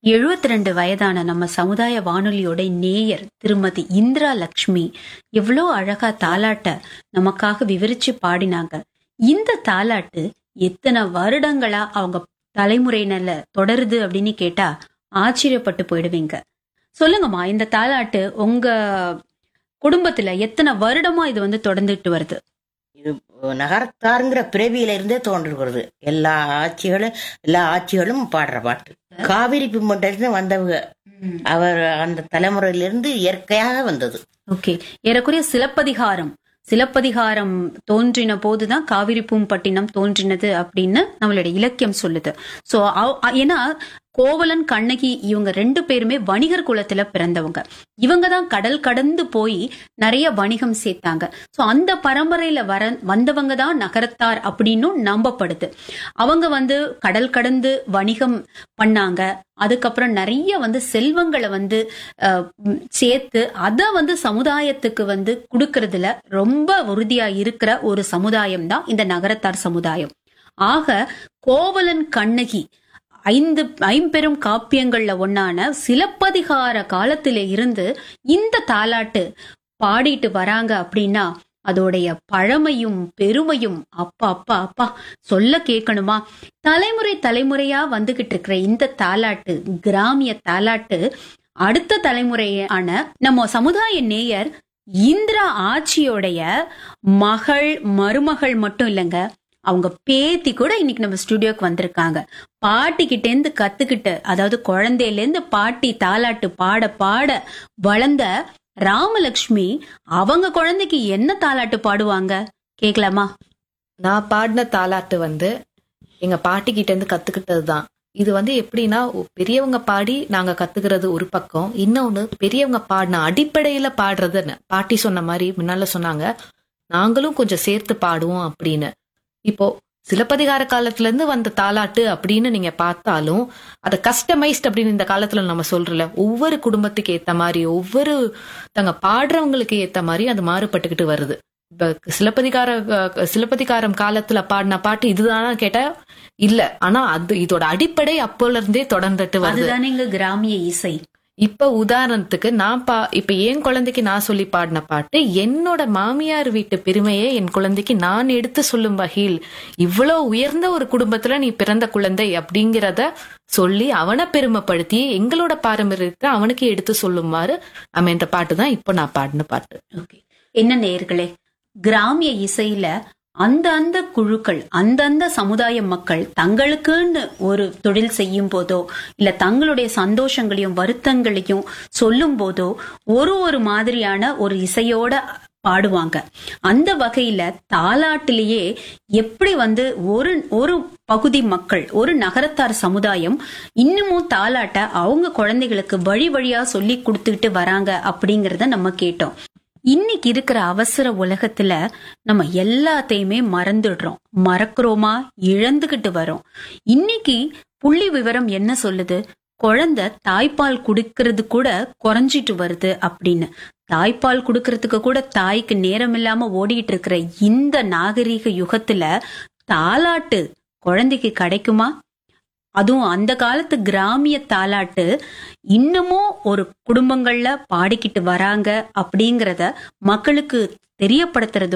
எழுபத்தி ரெண்டு வயதான நம்ம சமுதாய வானொலியோட நேயர் திருமதி இந்திரா லக்ஷ்மி எவ்வளோ அழகா தாலாட்ட நமக்காக விவரிச்சு பாடினாங்க இந்த தாலாட்டு எத்தனை வருடங்களா அவங்க தலைமுறையினர்ல தொடருது அப்படின்னு கேட்டா ஆச்சரியப்பட்டு போயிடுவீங்க சொல்லுங்கம்மா இந்த தாலாட்டு உங்க குடும்பத்துல எத்தனை வருடமா இது வந்து தொடர்ந்துட்டு வருது இது நகரத்தாருங்கிற பிறவியில இருந்தே தோன்றுகிறது எல்லா ஆட்சிகளும் எல்லா ஆட்சிகளும் பாடுற பாட்டு காவிரி பிம்பட்டிலிருந்து வந்தவங்க அவர் அந்த தலைமுறையிலிருந்து இயற்கையாக வந்தது ஓகே ஏறக்குறைய சிலப்பதிகாரம் சிலப்பதிகாரம் தோன்றின போதுதான் காவிரி பூம்பட்டினம் தோன்றினது அப்படின்னு நம்மளுடைய இலக்கியம் சொல்லுது சோ ஏன்னா கோவலன் கண்ணகி இவங்க ரெண்டு பேருமே வணிகர் குலத்துல பிறந்தவங்க இவங்க தான் கடல் கடந்து போய் நிறைய வணிகம் சேர்த்தாங்க சோ அந்த பரம்பரையில வர வந்தவங்க தான் நகரத்தார் அப்படின்னும் நம்பப்படுது அவங்க வந்து கடல் கடந்து வணிகம் பண்ணாங்க அதுக்கப்புறம் நிறைய வந்து செல்வங்களை வந்து அஹ், ம், சேர்த்து அதை வந்து சமுதாயத்துக்கு வந்து கொடுக்கறதுல ரொம்ப உறுதியா இருக்கிற ஒரு சமுதாயம் தான் இந்த நகரத்தார் சமுதாயம் ஆக கோவலன் கண்ணகி ஐந்து ஐம்பெரும் காப்பியங்கள்ல ஒன்னான சிலப்பதிகார காலத்தில இருந்து இந்த தாலாட்டு பாடிட்டு வராங்க அப்படின்னா அதோடைய பழமையும் பெருமையும் அப்பா அப்பா அப்பா சொல்ல கேட்கணுமா தலைமுறை தலைமுறையா வந்துகிட்டு இருக்கிற இந்த தாலாட்டு கிராமிய தாலாட்டு அடுத்த தலைமுறையான நம்ம சமுதாய நேயர் இந்திரா ஆட்சியோடைய மகள் மருமகள் மட்டும் இல்லைங்க அவங்க பேத்தி கூட இன்னைக்கு நம்ம ஸ்டுடியோக்கு வந்திருக்காங்க பாட்டிக்கிட்ட இருந்து கத்துக்கிட்டு அதாவது குழந்தையில இருந்து பாட்டி தாலாட்டு பாட பாட வளர்ந்த ராமலட்சுமி அவங்க குழந்தைக்கு என்ன தாலாட்டு பாடுவாங்க கேக்கலாமா நான் பாடின தாலாட்டு வந்து எங்க பாட்டி கிட்ட இருந்து கத்துக்கிட்டது தான் இது வந்து எப்படின்னா ஒ- பெரியவங்க பாடி நாங்க கத்துக்கிறது ஒரு பக்கம் இன்னொன்னு பெரியவங்க பாடின அடிப்படையில பாடுறதுன்னு பாட்டி சொன்ன மாதிரி முன்னால சொன்னாங்க நாங்களும் கொஞ்சம் சேர்த்து பாடுவோம் அப்படின்னு இப்போ சிலப்பதிகார காலத்துல இருந்து வந்த தாலாட்டு அப்படின்னு நீங்க பார்த்தாலும் அதை கஸ்டமைஸ்ட் அப்படின்னு இந்த காலத்துல நம்ம சொல்றல ஒவ்வொரு குடும்பத்துக்கு ஏத்த மாதிரி ஒவ்வொரு தங்க பாடுறவங்களுக்கு ஏத்த மாதிரி அது மாறுபட்டுக்கிட்டு வருது இப்ப சிலப்பதிகார அஹ், சிலப்பதிகாரம் காலத்துல பாடின பாட்டு இதுதானா கேட்டா இல்ல ஆனா அது இதோட அடிப்படை அப்போல இருந்தே தொடர்ந்துட்டு வருது அதுதானே இங்க கிராமிய இசை இப்ப உதாரணத்துக்கு நான் பா இப்ப என் குழந்தைக்கு நான் சொல்லி பாடின பாட்டு என்னோட மாமியார் வீட்டு பெருமையை என் குழந்தைக்கு நான் எடுத்து சொல்லும் வகையில் இவ்வளவு உயர்ந்த ஒரு குடும்பத்துல நீ பிறந்த குழந்தை அப்படிங்கிறத சொல்லி அவனை பெருமைப்படுத்தி எங்களோட பாரம்பரியத்தை அவனுக்கு எடுத்து சொல்லுமாறு அமைந்த பாட்டு தான் இப்போ நான் பாடின பாட்டு ஓகே என்ன நேயர்களே கிராமிய இசையில அந்த அந்த குழுக்கள் அந்தந்த சமுதாய மக்கள் தங்களுக்குன்னு ஒரு தொழில் செய்யும் போதோ இல்ல தங்களுடைய சந்தோஷங்களையும் வருத்தங்களையும் சொல்லும் போதோ ஒரு ஒரு மாதிரியான ஒரு இசையோட பாடுவாங்க அந்த வகையில தாலாட்டிலேயே எப்படி வந்து ஒரு ஒரு பகுதி மக்கள் ஒரு நகரத்தார் சமுதாயம் இன்னமும் தாலாட்ட அவங்க குழந்தைகளுக்கு வழி வழியா சொல்லி கொடுத்துக்கிட்டு வராங்க அப்படிங்கறத நம்ம கேட்டோம் இன்னைக்கு இருக்கிற அவசர உலகத்துல நம்ம எல்லாத்தையுமே மறந்துடுறோம் மறக்கிறோமா இழந்துகிட்டு வரோம் இன்னைக்கு புள்ளி விவரம் என்ன சொல்லுது குழந்தை தாய்ப்பால் குடிக்கிறது கூட குறைஞ்சிட்டு வருது அப்படின்னு தாய்ப்பால் குடுக்கறதுக்கு கூட தாய்க்கு நேரம் இல்லாம ஓடிட்டு இருக்கிற இந்த நாகரீக யுகத்துல தாலாட்டு குழந்தைக்கு கிடைக்குமா அதுவும் அந்த காலத்து கிராமிய தாலாட்டு இன்னமும் ஒரு குடும்பங்கள்ல பாடிக்கிட்டு வராங்க அப்படிங்கறத மக்களுக்கு தெரியப்படுத்துறதோ